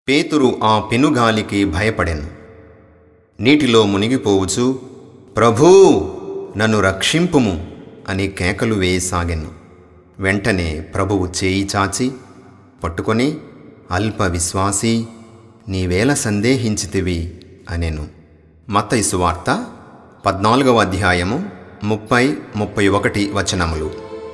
పేతురు ఆ పెనుగాలికి భయపడెను నీటిలో మునిగిపోవచ్చు ప్రభూ నన్ను రక్షింపుము అని కేకలు వేయసాగెను వెంటనే ప్రభువు చేయి చాచి పట్టుకొని అల్ప విశ్వాసి నీవేల సందేహించితివి అనెను మత్తయి సువార్త పద్నాలుగవ అధ్యాయము ముప్పై ముప్పై ఒకటి వచనములు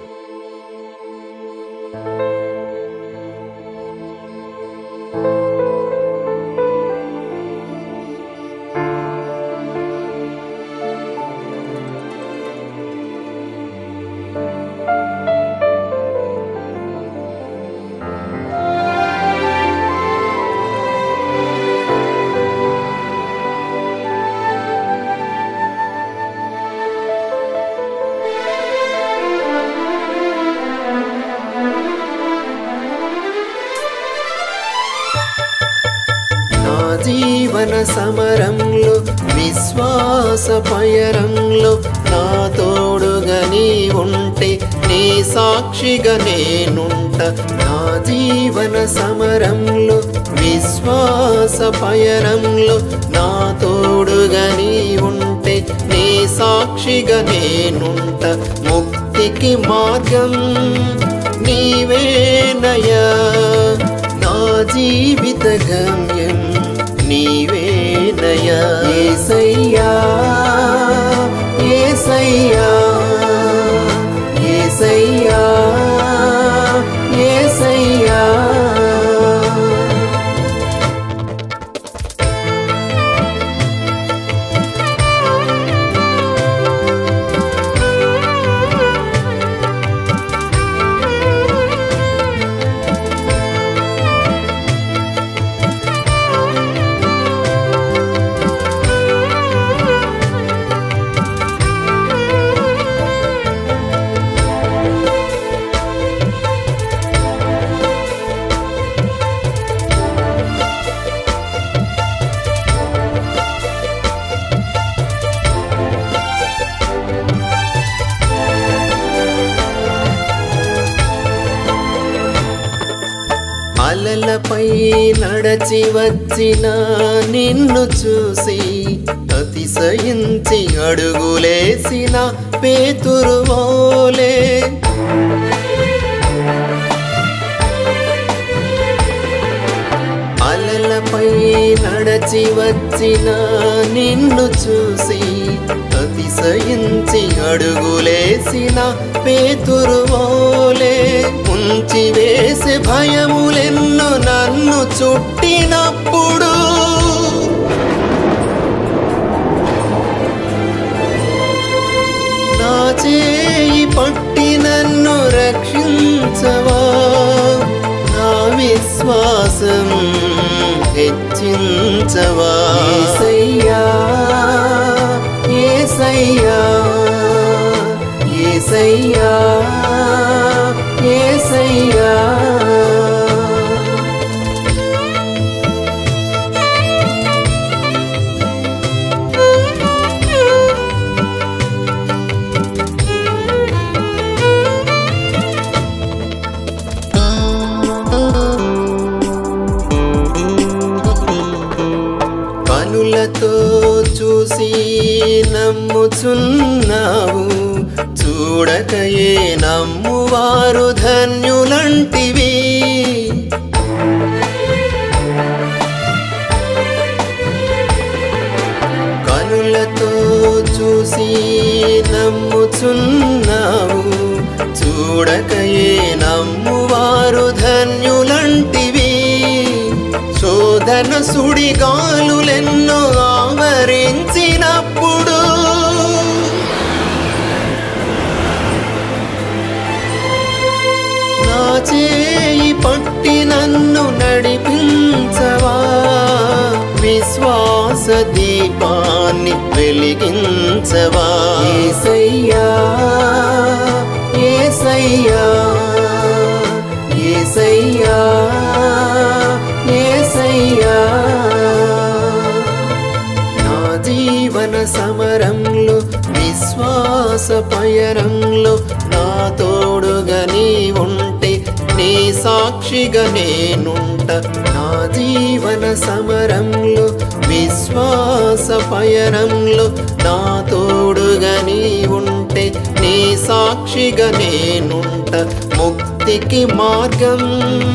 నా జీవన సమరంలో విశ్వాస పయరంలో నా తోడుగా నీ ఉంటే నీ సాక్షిగా నేనుంట నా జీవన సమరంలో విశ్వాస పయరంలో నా తోడుగా నీ ఉంటే నీ సాక్షిగా నేనుంట ముక్తికి మార్గం నీవేనయా నా జీవిత గమ్యం నీవేనయా ఏసయ్యా ఏసయ్యా ఏసయ్యా ఏసయ్యా అలలపై నడచి వచ్చిన నిన్ను చూసి అతిశయించి అడుగులేసిన పేతురువోలే అలలపై నడచి వచ్చిన నిన్ను చూసి అతిశయించి అడుగులేసిన పేతురువోలే ఉంచి వేసే భయములెన్ను నన్ను చుట్టినప్పుడు నా చేయి పట్టి నన్ను రక్షించవా నా విశ్వాసం హెచ్చించవా ఏసయ్యా ఏసయ్యా ఏసయ్యా ఏసయ్యా కనులతో చూసి నమ్ముచున్నావు చూడకయే నమ్మువారు ధన్యులంటివి కనులతో చూసి నమ్ముచున్నావు చూడకయే నమ్మువారు ధన్యులంటివి శోధన సుడిగాలులెన్నో ఆవరించినప్పుడు నా చేయి పట్టి నన్ను నడిపించవా విశ్వాస దీపాన్ని వెలిగించవా ఏసయ్యా ఏసయ్యా ఏసయ్యా ఏసయ్యా నా జీవన సమరంలో విశ్వాస పయరంలో నా తోడుగా నీ ఉంటే నీ సాక్షిగా నేనుంట నా జీవన సమరంలో విశ్వాస పయనంలో నా తోడుగా నీ ఉంటే నీ సాక్షిగా నేనుంట ముక్తికి మార్గం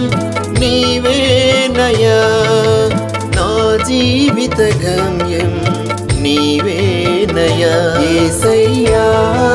నీవేనయా నా జీవిత గమ్యం నీవేనయా ఏసయ్యా